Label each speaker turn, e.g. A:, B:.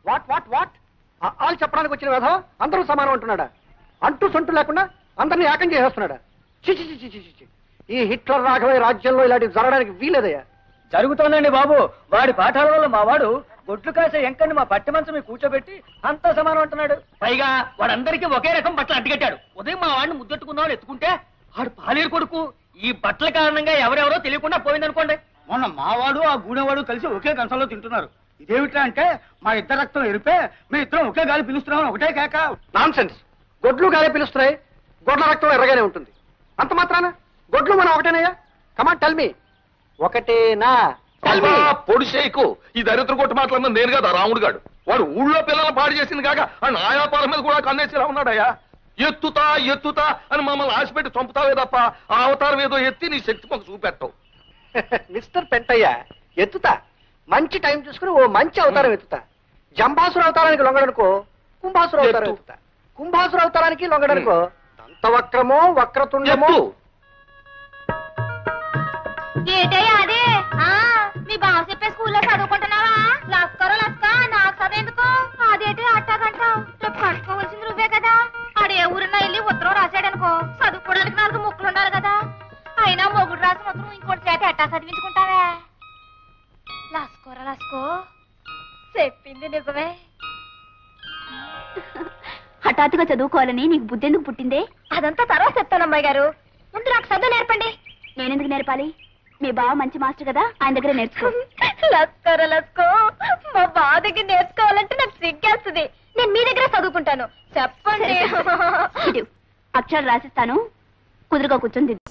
A: What what what ఆళ్ళు చెప్పడానికి వచ్చిన విధం అందరూ సమానం అంటున్నాడా అంటూ సొంటు లేకుండా అందరినీ ఏకం చేసేస్తున్నాడా చి చి చి చి చి చి, చి. ఈ హిట్లర్ రాఘవయ్య రాజ్యంలో ఇలాంటివి జరగడానికి వీలేదయ్యా
B: జరుగుతోందండి బాబు వాడి పాఠాల వల్ల మా వాడు గొడ్లు కాసే ఎంకని మా పట్టి మంచం మీద కూర్చోబెట్టి అంతా సమానం అంటున్నాడు
C: పైగా వాడందరికీ ఒకే రకం బట్టలు అంటికట్టాడు ఉదయం మా వాడిని ముద్దెట్టుకున్నాడు ఎత్తుకుంటే వాడు పాలేరు కొడుకు ఈ బట్టల కారణంగా ఎవరెవరో తెలియకుండా పోయిందనుకోండి
B: మొన్న మావాడు ఆ గూడెవాడు కలిసి ఒకే కంచంలో తింటున్నారు ఇదేమిటా అంటే మా ఇద్దరు రక్తం ఎరిపే మీ ఇద్దరం ఒకే గాలి పిలుస్తున్నాం ఒకటే కేక
A: నాన్ సెన్స్ గొడ్లు గాలే పిలుస్తున్నాయి గొడ్ల రక్తం ఎర్రగానే ఉంటుంది అంత మాత్రాన గొడ్లు మనం ఒకటేనయ్యా కమాన్ టెల్ మీ ఒకటేనా Tell me.
D: అబ్బా, పొడి చేయకు ఈ దరిద్ర కొట్టు మాటలన్నా నేను కదా రాముడు గాడు వాడు ఊళ్ళో పిల్లలు పాడు చేసింది కాక ఆ నాయాపాల మీద కూడా కన్నేసేలా ఉన్నాడయ్యా ఎత్తుతా ఎత్తుతా అని మమ్మల్ని ఆశపెట్టి చంపుతావే తప్ప ఆ అవతారం ఏదో ఎత్తి నీ శక్తి మాకు చూపెట్టవు
A: మిస్టర్ పెంటయ్య ఎత్తుతా మంచి టైం చూసుకుని ఓ మంచి అవతారం ఎత్తుతా జంబాసుర అవతారానికి లొంగడనుకో కుంభాసుర అవతారం
D: ఎత్తు.
A: ఎత్తుతా కుంభాసుర అవతారానికి లొంగడనుకో దంతవక్రమో వక్రతుండమో
D: ఎత్తు
E: ఏటయ్యా అదే ఆ, మీ బావ చెప్పే స్కూల్లో చదువుకుంటున్నావా లస్కరో లస్క నాకు చదివేందుకు అదేంటి అట్టాగంటావు రేపు కట్టుకోవాల్సింది నువ్వే కదా ఆడే ఊరినా వెళ్ళి ఉత్తరం రాశాడనుకో చదువుకోవడానికి నాలుగు ముక్కలు ఉండాలి కదా అయినా మొగుడు రాసిన ఉత్తరం ఇంకోటి చేత ఎట్టా చదివించుకుంటావే లస్కోరా లస్కో చెప్పింది నిజమే
F: హఠాత్తుగా చదువుకోవాలని నీకు బుద్ధి ఎందుకు పుట్టిందే
E: అదంతా తర్వాత చెప్తాను అమ్మాయి గారు ముందు నాకు చదువు నేర్పండి
F: నేనెందుకు నేర్పాలి మీ బావ మంచి మాస్టర్ కదా ఆయన దగ్గర నేర్చుకో
E: లస్కర లస్కో మా బావ దగ్గర నేర్చుకోవాలంటే నాకు సిగ్గేస్తుంది నేను మీ దగ్గర చదువుకుంటాను చెప్పండి
F: ఇటు, అక్షరాలు రాసిస్తాను కుదురుగా కూర్చొని దిద్దు.